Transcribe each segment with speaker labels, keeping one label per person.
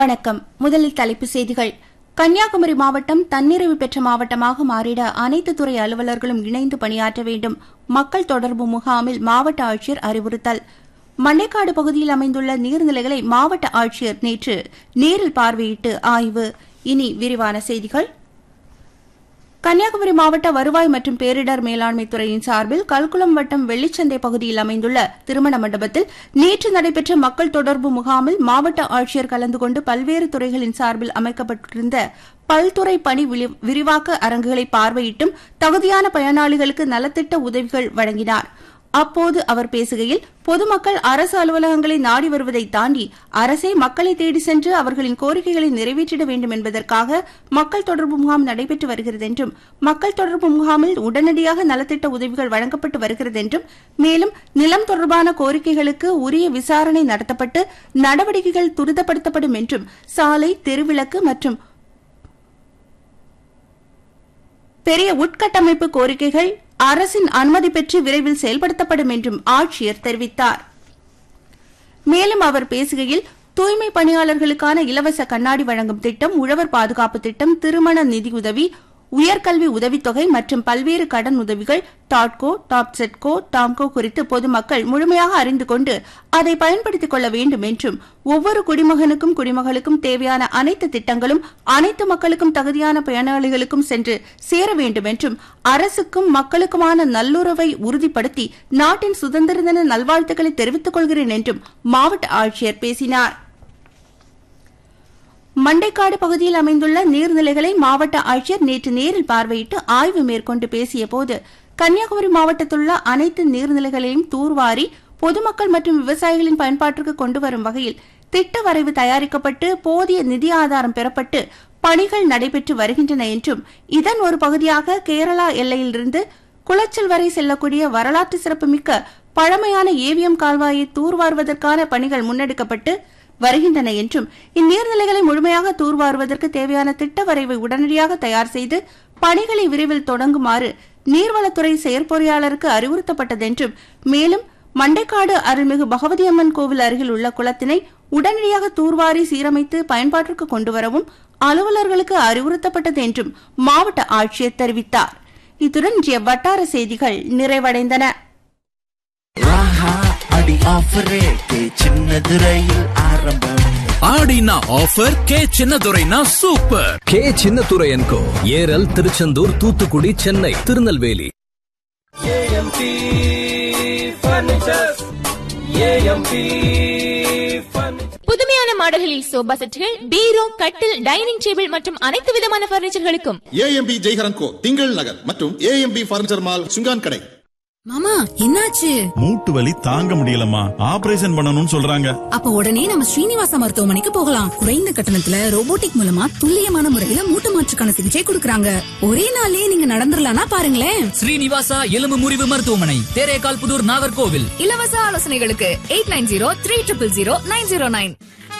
Speaker 1: வணக்கம் முதலில் தலைப்புச் செய்திகள் கன்னியாகுமரி மாவட்டம் தன்னிறைவு பெற்ற மாவட்டமாக மாறிட அனைத்து துறை அலுவலர்களும் இணைந்து பணியாற்ற வேண்டும் மக்கள் தொடர்பு முகாமில் மாவட்ட ஆட்சியர் அறிவுறுத்தல் மண்டைக்காடு பகுதியில் அமைந்துள்ள நீர்நிலைகளை மாவட்ட ஆட்சியர் நேற்று நேரில் பார்வையிட்டு ஆய்வு இனி விரிவான செய்திகள் கன்னியாகுமரி மாவட்ட வருவாய் மற்றும் பேரிடர் மேலாண்மை துறையின் சார்பில் கல்குளம் வட்டம் வெள்ளிச்சந்தை பகுதியில் அமைந்துள்ள திருமண மண்டபத்தில் நேற்று நடைபெற்ற மக்கள் தொடர்பு முகாமில் மாவட்ட ஆட்சியர் கலந்து கொண்டு பல்வேறு துறைகளின் சார்பில் அமைக்கப்பட்டிருந்த பல்துறை பணி விளி- விரிவாக்க அரங்குகளை பார்வையிட்டும் தகுதியான பயனாளிகளுக்கு நலத்திட்ட உதவிகள் வழங்கினார் அப்போது அவர் பேசுகையில் பொதுமக்கள் அரசு அலுவலகங்களை நாடி வருவதை தாண்டி அரசே மக்களை தேடி சென்று அவர்களின் கோரிக்கைகளை நிறைவேற்றிட வேண்டும் என்பதற்காக மக்கள் தொடர்பு முகாம் நடைபெற்று வருகிறது என்றும் மக்கள் தொடர்பு முகாமில் உடனடியாக நலத்திட்ட உதவிகள் வழங்கப்பட்டு வருகிறது என்றும் மேலும் நிலம் தொடர்பான கோரிக்கைகளுக்கு உரிய விசாரணை நடத்தப்பட்டு நடவடிக்கைகள் துரிதப்படுத்தப்படும் என்றும் சாலை தெருவிளக்கு மற்றும் பெரிய உட்கட்டமைப்பு கோரிக்கைகள் அரசின் அனுமதி பெற்று விரைவில் செயல்படுத்தப்படும் என்றும் ஆட்சியர் தெரிவித்தார் மேலும் அவர் பேசுகையில் தூய்மை பணியாளர்களுக்கான இலவச கண்ணாடி வழங்கும் திட்டம் உழவர் பாதுகாப்பு திட்டம் திருமண நிதியுதவி உயர்கல்வி உதவித்தொகை மற்றும் பல்வேறு கடன் உதவிகள் டாட்கோ டாப்செட்கோ டாம்கோ குறித்து பொதுமக்கள் முழுமையாக அறிந்து கொண்டு அதை பயன்படுத்திக் கொள்ள வேண்டும் என்றும் ஒவ்வொரு குடிமகனுக்கும் குடிமகளுக்கும் தேவையான அனைத்து திட்டங்களும் அனைத்து மக்களுக்கும் தகுதியான பயனாளிகளுக்கும் சென்று சேர வேண்டும் என்றும் அரசுக்கும் மக்களுக்குமான நல்லுறவை உறுதிப்படுத்தி நாட்டின் சுதந்திர தின நல்வாழ்த்துக்களை தெரிவித்துக் கொள்கிறேன் என்றும் மாவட்ட ஆட்சியர் பேசினார் மண்டைக்காடு பகுதியில் அமைந்துள்ள நீர்நிலைகளை மாவட்ட ஆட்சியர் நேற்று நேரில் பார்வையிட்டு ஆய்வு மேற்கொண்டு பேசியபோது கன்னியாகுமரி மாவட்டத்திலுள்ள அனைத்து நீர்நிலைகளையும் தூர்வாரி பொதுமக்கள் மற்றும் விவசாயிகளின் பயன்பாட்டிற்கு கொண்டு வரும் வகையில் திட்ட வரைவு தயாரிக்கப்பட்டு போதிய நிதி ஆதாரம் பெறப்பட்டு பணிகள் நடைபெற்று வருகின்றன என்றும் இதன் ஒரு பகுதியாக கேரளா எல்லையிலிருந்து குளச்சல் வரை செல்லக்கூடிய வரலாற்று சிறப்புமிக்க பழமையான ஏவிஎம் கால்வாயை தூர்வாருவதற்கான பணிகள் முன்னெடுக்கப்பட்டு வருகின்றன என்றும் இந்நீர்நிலைகளை முழுமையாக தூர்வாருவதற்கு தேவையான திட்ட வரைவை உடனடியாக தயார் செய்து பணிகளை விரைவில் தொடங்குமாறு நீர்வளத்துறை செயற்பொறியாளருக்கு அறிவுறுத்தப்பட்டதென்றும் மேலும் மண்டைக்காடு அருள்மிகு பகவதி அம்மன் கோவில் அருகில் உள்ள குளத்தினை உடனடியாக தூர்வாரி சீரமைத்து பயன்பாட்டிற்கு கொண்டுவரவும் அலுவலர்களுக்கு அறிவுறுத்தப்பட்டது என்றும் மாவட்ட ஆட்சியர் தெரிவித்தார் இத்துடன் இன்றைய வட்டார செய்திகள் நிறைவடைந்தன
Speaker 2: ராஹா அடி ஆஃபர் ரேட்டு சின்னது ரயில் ஆரம்பம்
Speaker 3: ஆடினா ஆஃபர் கே சின்னதுரைனா super
Speaker 4: K Chinnadurai and co Eral Tiruchendur Thoothukudi Chennai Tirunelveli
Speaker 5: புதுமையான மாடல்களில் சோபா செட்டுகள் பீரோ கட்டில் டைனிங் டேபிள் மற்றும் அனைத்து விதமான பர்னிச்சர்களுக்கும்
Speaker 6: ஏஎம்பி ஜெய்ஹரன் கோ திங்கள் நகர் மற்றும் ஏஎம்பி பர்னிச்சர் மால் சுங்கான் கடை
Speaker 7: மாமா என்னாச்சு
Speaker 8: மூட்டு வலி தாங்க முடியலம்மா ஆபரேஷன் பண்ணணும்னு சொல்றாங்க
Speaker 7: அப்ப உடனே நம்ம ஸ்ரீனிவாசா மருத்துவமனைக்கு போகலாம் குறைந்த கட்டணத்துல ரோபோட்டிக் மூலமா துல்லியமான முறையில மூட்டு மாற்றுக்கான சிகிச்சை கொடுக்கறாங்க ஒரே நாள்லயே நீங்க நடந்துடலாம்னா பாருங்களேன்
Speaker 9: ஸ்ரீனிவாசா எலும்பு முறிவு மருத்துவமனை தேரேகால் புதூர் நாகர்கோவில்
Speaker 7: இலவச ஆலோசனைகளுக்கு eight nine zero three triple zero nine zero nine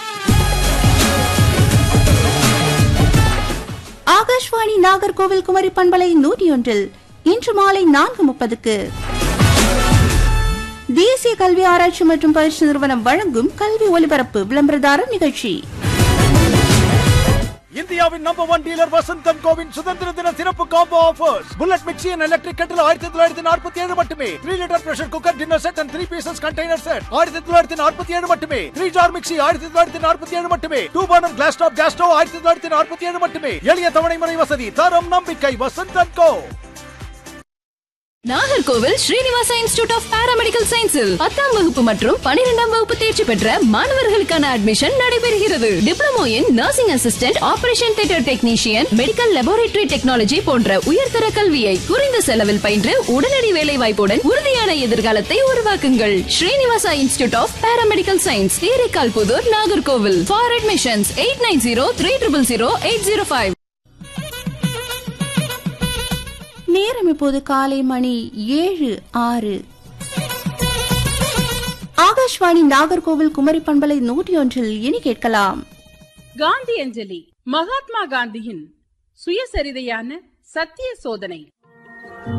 Speaker 1: Akashvani Nagercoil Kumari பண்பலை நூற்றி ஒன்றில் இன்று மாலை நான்கு முப்பதுக்கு தேசிய கல்வி ஆராய்ச்சி மற்றும் பயிற்சி நிறுவனம் வழங்கும் கல்வி ஒலிபரப்பு விளம்பரதாரர் நிகழ்ச்சி
Speaker 10: இந்தியாவின் நம்பர் ஒன் டீலர் வசந்தன் கோவின் சுதந்திர தின சிறப்பு combo offers bullet mixie and electric kettle ஆயிரத்தி தொள்ளாயிரத்தி நாற்பத்தி ஏழு மட்டுமே three litre pressure cooker dinner set and three pieces container set ஆயிரத்தி தொள்ளாயிரத்தி நாற்பத்தி ஏழு மட்டுமே த்ரீ ஜார் மிக்சி ஆயிரத்தி தொள்ளாயிரத்தி நாற்பத்தி ஏழு மட்டுமே two burner glass top gas stove ஆயிரத்தி தொள்ளாயிரத்தி நாற்பத்தி ஏழு மட்டுமே எளிய தவணை முறை வசதி தரம் நம்பிக்கை Vasanthan co
Speaker 5: Nagercoil Srinivasa institute of paramedical சயின்ஸில் பத்தாம் வகுப்பு மற்றும் பனிரெண்டாம் வகுப்பு தேர்ச்சி பெற்ற மாணவர்களுக்கான அட்மிஷன் நடைபெறுகிறது diploma in nursing assistant operation theatre technician medical laboratory technology போன்ற உயர்தர கல்வியை குறைந்த செலவில் பயின்று உடனடி வேலை வாய்ப்புடன் உறுதியான எதிர்காலத்தை உருவாக்குங்கள் Srinivasa institute of paramedical science Therikal Puthur Nagercoil for admissions eight nine zero three triple zero eight zero five
Speaker 1: நேரம் இப்போது காலை மணி ஏழு ஆறு ஆகாஷ்வாணி நாகர்கோவில் குமரி பண்பலை நூற்றி ஒன்றில் இனி கேட்கலாம்
Speaker 11: காந்தி அஞ்சலி மகாத்மா காந்தியின் சுயசரிதையான சத்திய சோதனை